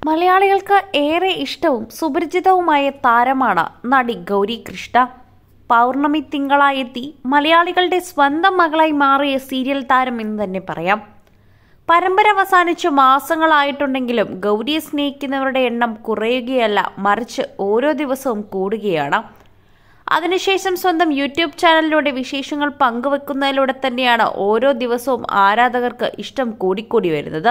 മലയാളികൾക്ക് ഏറെ ഇഷ്ടവും സുപരിചിതവുമായ താരമാണ് നടി ഗൗരി കൃഷ്ണ പൗർണമി തിങ്കളായെത്തി മലയാളികളുടെ സ്വന്തം മകളായി മാറിയ സീരിയൽ താരം എന്ന് തന്നെ പറയാം പരമ്പര അവസാനിച്ച് മാസങ്ങളായിട്ടുണ്ടെങ്കിലും ഗൗരിയെ സ്നേഹിക്കുന്നവരുടെ എണ്ണം കുറയുകയല്ല മറിച്ച് ഓരോ ദിവസവും കൂടുകയാണ് അതിനുശേഷം സ്വന്തം യൂട്യൂബ് ചാനലിലൂടെ വിശേഷങ്ങൾ പങ്കുവെക്കുന്നതിലൂടെ തന്നെയാണ് ഓരോ ദിവസവും ആരാധകർക്ക് ഇഷ്ടം കൂടിക്കൂടി വരുന്നത്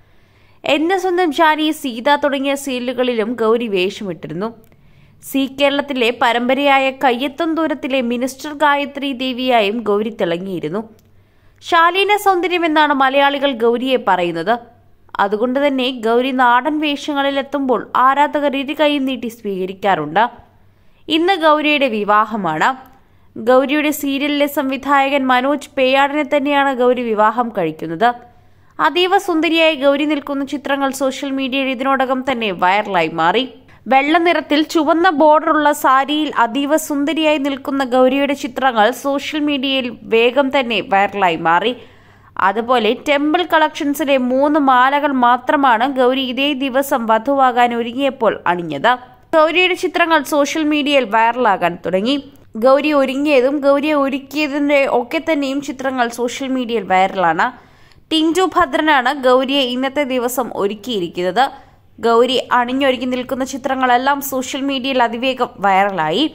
എന്റെ സ്വന്തം ജാനി സീത തുടങ്ങിയ സീരിയലുകളിലും ഗൗരി വേഷമിട്ടിരുന്നു സി കേരളത്തിലെ പരമ്പരയായ കയ്യെത്തും ദൂരത്തിലെ മിനിസ്റ്റർ ഗായത്രി ദേവിയായും ഗൗരി തിളങ്ങിയിരുന്നു ശാലീന സൗന്ദര്യം എന്നാണ് മലയാളികൾ ഗൗരിയെ പറയുന്നത് അതുകൊണ്ട് തന്നെ ഗൗരി നാടൻ വേഷങ്ങളിലെത്തുമ്പോൾ ആരാധകർ ഇരു കൈയും നീട്ടി സ്വീകരിക്കാറുണ്ട് ഇന്ന് ഗൗരിയുടെ വിവാഹമാണ് ഗൗരിയുടെ സീരിയലിലെ സംവിധായകൻ മനോജ് പേയാടിനെ തന്നെയാണ് ഗൗരി വിവാഹം കഴിക്കുന്നത് അതീവ സുന്ദരിയായി ഗൗരി നിൽക്കുന്ന ചിത്രങ്ങൾ സോഷ്യൽ മീഡിയയിൽ ഇതിനോടകം തന്നെ വൈറലായി മാറി വെള്ള നിറത്തിൽ ചുവന്ന ബോർഡറുള്ള സാരിയിൽ അതീവ സുന്ദരിയായി നിൽക്കുന്ന ഗൗരിയുടെ ചിത്രങ്ങൾ സോഷ്യൽ മീഡിയയിൽ വേഗം തന്നെ വൈറലായി മാറി അതുപോലെ ടെമ്പിൾ കളക്ഷൻസിലെ മൂന്ന് മാലകൾ മാത്രമാണ് ഗൗരി ഇതേ ദിവസം വധുവാകാൻ ഒരുങ്ങിയപ്പോൾ അണിഞ്ഞത് ഗൗരിയുടെ ചിത്രങ്ങൾ സോഷ്യൽ മീഡിയയിൽ വൈറലാകാൻ തുടങ്ങി ഗൗരി ഒരുങ്ങിയതും ഗൗരിയെ ഒരുക്കിയതിന്റെ ഒക്കെ തന്നെയും ചിത്രങ്ങൾ സോഷ്യൽ മീഡിയയിൽ വൈറലാണ് ടിൻജു ഭദ്രനാണ് ഗൗരിയെ ഇന്നത്തെ ദിവസം ഒരുക്കിയിരിക്കുന്നത് ഗൗരി അണിഞ്ഞൊരുക്കി നിൽക്കുന്ന ചിത്രങ്ങളെല്ലാം സോഷ്യൽ മീഡിയയിൽ അതിവേഗം വൈറലായി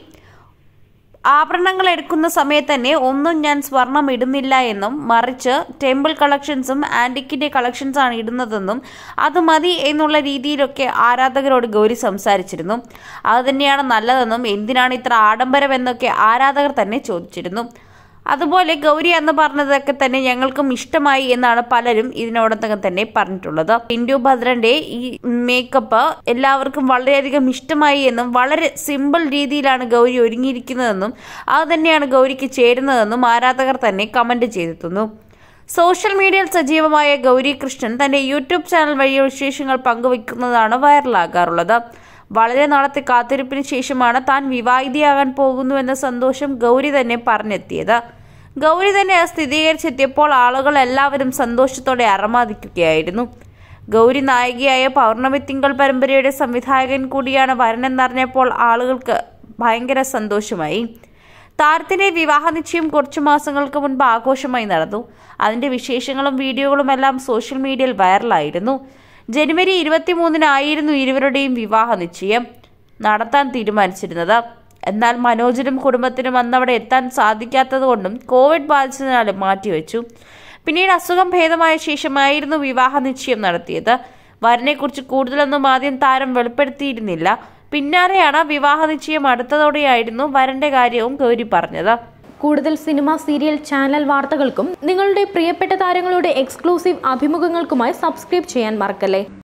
ആഭരണങ്ങൾ എടുക്കുന്ന സമയത്ത് തന്നെ ഒന്നും ഞാൻ സ്വർണം ഇടുന്നില്ല എന്നും മറിച്ച് ടെമ്പിൾ കളക്ഷൻസും ആന്റിക്കിന്റെ കളക്ഷൻസ് ആണ് ഇടുന്നതെന്നും അത് മതി എന്നുള്ള രീതിയിലൊക്കെ ആരാധകരോട് ഗൗരി സംസാരിച്ചിരുന്നു അത് തന്നെയാണ് നല്ലതെന്നും എന്തിനാണ് ഇത്ര ആഡംബരം എന്നൊക്കെ ആരാധകർ തന്നെ ചോദിച്ചിരുന്നു അതുപോലെ ഗൗരി എന്ന് പറഞ്ഞതൊക്കെ തന്നെ ഞങ്ങൾക്കും ഇഷ്ടമായി എന്നാണ് പലരും ഇതിനോടകം തന്നെ പറഞ്ഞിട്ടുള്ളത് ടിൻഡു ഭദ്രന്റെ ഈ മേക്കപ്പ് എല്ലാവർക്കും വളരെയധികം ഇഷ്ടമായി എന്നും വളരെ സിമ്പിൾ രീതിയിലാണ് ഗൗരി ഒരുങ്ങിയിരിക്കുന്നതെന്നും അത് തന്നെയാണ് ഗൗരിക്ക് ചേരുന്നതെന്നും ആരാധകർ തന്നെ കമന്റ് ചെയ്തെത്തുന്നു സോഷ്യൽ മീഡിയയിൽ സജീവമായ ഗൗരി കൃഷ്ണൻ തന്റെ യൂട്യൂബ് ചാനൽ വഴി വിശേഷങ്ങൾ പങ്കുവയ്ക്കുന്നതാണ് വൈറലാകാറുള്ളത് വളരെ നാളത്തെ കാത്തിരിപ്പിന് ശേഷമാണ് താൻ വിവാഹിതയാകാൻ പോകുന്നുവെന്ന സന്തോഷം ഗൗരി തന്നെ പറഞ്ഞെത്തിയത് ഗൗരി തന്നെ സ്ഥിരീകരിച്ചെത്തിയപ്പോൾ ആളുകൾ എല്ലാവരും സന്തോഷത്തോടെ അറമാദിക്കുകയായിരുന്നു ഗൗരി നായികയായ പൗർണമി തിങ്കൾ പരമ്പരയുടെ സംവിധായകൻ കൂടിയാണ് വരനെന്നറിഞ്ഞപ്പോൾ ആളുകൾക്ക് ഭയങ്കര സന്തോഷമായി താരത്തിന്റെ വിവാഹ നിശ്ചയം കുറച്ചു മാസങ്ങൾക്ക് മുൻപ് ആഘോഷമായി നടന്നു അതിന്റെ വിശേഷങ്ങളും വീഡിയോകളും എല്ലാം സോഷ്യൽ മീഡിയയിൽ വൈറലായിരുന്നു ജനുവരി ഇരുപത്തിമൂന്നിനായിരുന്നു ഇരുവരുടെയും വിവാഹ നിശ്ചയം നടത്താൻ തീരുമാനിച്ചിരുന്നത് എന്നാൽ മനോജിനും കുടുംബത്തിനും അന്നവിടെ എത്താൻ സാധിക്കാത്തതുകൊണ്ടും കോവിഡ് ബാധിച്ചതിനാലും മാറ്റിവെച്ചു പിന്നീട് അസുഖം ഭേദമായ ശേഷമായിരുന്നു വിവാഹ നിശ്ചയം നടത്തിയത് വരനെക്കുറിച്ച് കൂടുതലൊന്നും ആദ്യം താരം വെളിപ്പെടുത്തിയിരുന്നില്ല പിന്നാലെയാണ് വിവാഹ നിശ്ചയം അടുത്തതോടെയായിരുന്നു വരന്റെ കാര്യവും ഗൗരി പറഞ്ഞത് കൂടുതൽ സിനിമ സീരിയൽ ചാനൽ വാർത്തകൾക്കും നിങ്ങളുടെ പ്രിയപ്പെട്ട താരങ്ങളുടെ എക്സ്ക്ലൂസീവ് അഭിമുഖങ്ങൾക്കുമായി സബ്സ്ക്രൈബ് ചെയ്യാൻ മറക്കല്ലേ